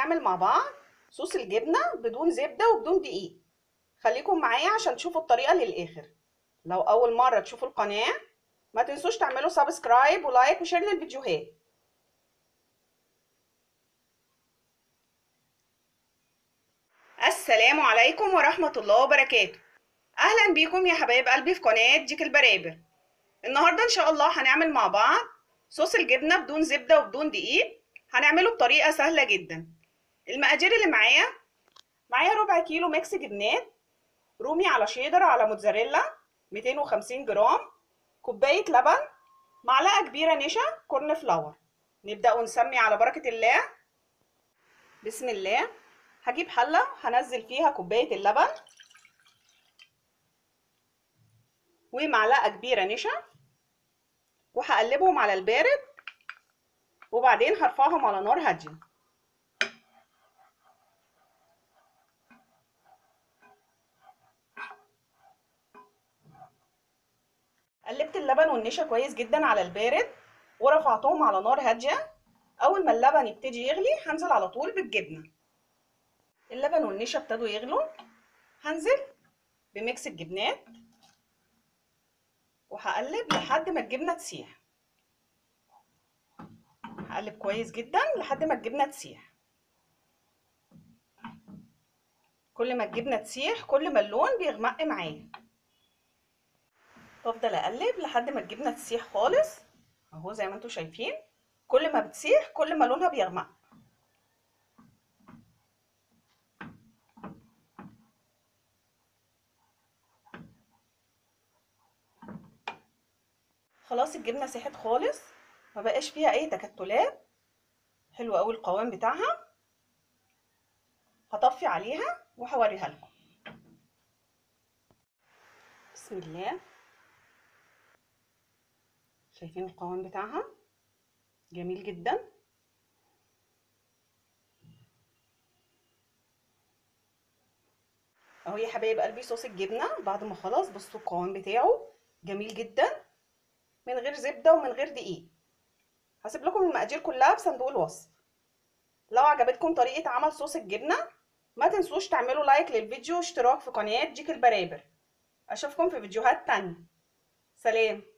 هنعمل مع بعض صوص الجبنة بدون زبدة وبدون دقيق خليكم معايا عشان تشوفوا الطريقة للآخر لو أول مرة تشوفوا القناة ما تنسوش تعملوا سبسكرايب ولايك وشير للفيديوهات السلام عليكم ورحمة الله وبركاته أهلا بيكم يا حبايب قلبي في قناة ديك البرابر النهاردة إن شاء الله هنعمل مع بعض صوص الجبنة بدون زبدة وبدون دقيق هنعمله بطريقة سهلة جدا المقادير اللي معايا معايا ربع كيلو ميكس جبنات رومي على شيدر على موتزاريلا 250 جرام كوباية لبن معلقة كبيرة نشا كورن فلاور نبدأ ونسمي على بركة الله بسم الله هجيب حلة هنزل فيها كوباية اللبن ومعلقة كبيرة نشا وهقلبهم على البارد وبعدين هرفعهم على نار هادية قلبت اللبن والنشا كويس جدا على البارد ورفعتهم على نار هادية أول ما اللبن يبتدي يغلي هنزل على طول بالجبنة اللبن والنشا ابتدوا يغلوا هنزل بميكس الجبنات وهقلب لحد ما الجبنة تسيح هقلب كويس جدا لحد ما الجبنة تسيح كل ما الجبنة تسيح كل ما اللون بيغمق معايا بفضل اقلب لحد ما الجبنة تسيح خالص اهو زي ما انتم شايفين كل ما بتسيح كل ما لونها بيغمق خلاص الجبنه سيحت خالص ما بقاش فيها اي تكتلات حلو قوي القوام بتاعها هطفي عليها وهوريها لكم بسم الله شايفين القوام بتاعها جميل جدا اهو يا حبايب قلبي صوص الجبنه بعد ما خلاص بصوا القوام بتاعه جميل جدا من غير زبده ومن غير دقيق هسيب لكم المقادير كلها في صندوق الوصف لو عجبتكم طريقه عمل صوص الجبنه ما تنسوش تعملوا لايك للفيديو واشتراك في قناه ديك البرابر اشوفكم في فيديوهات تانية سلام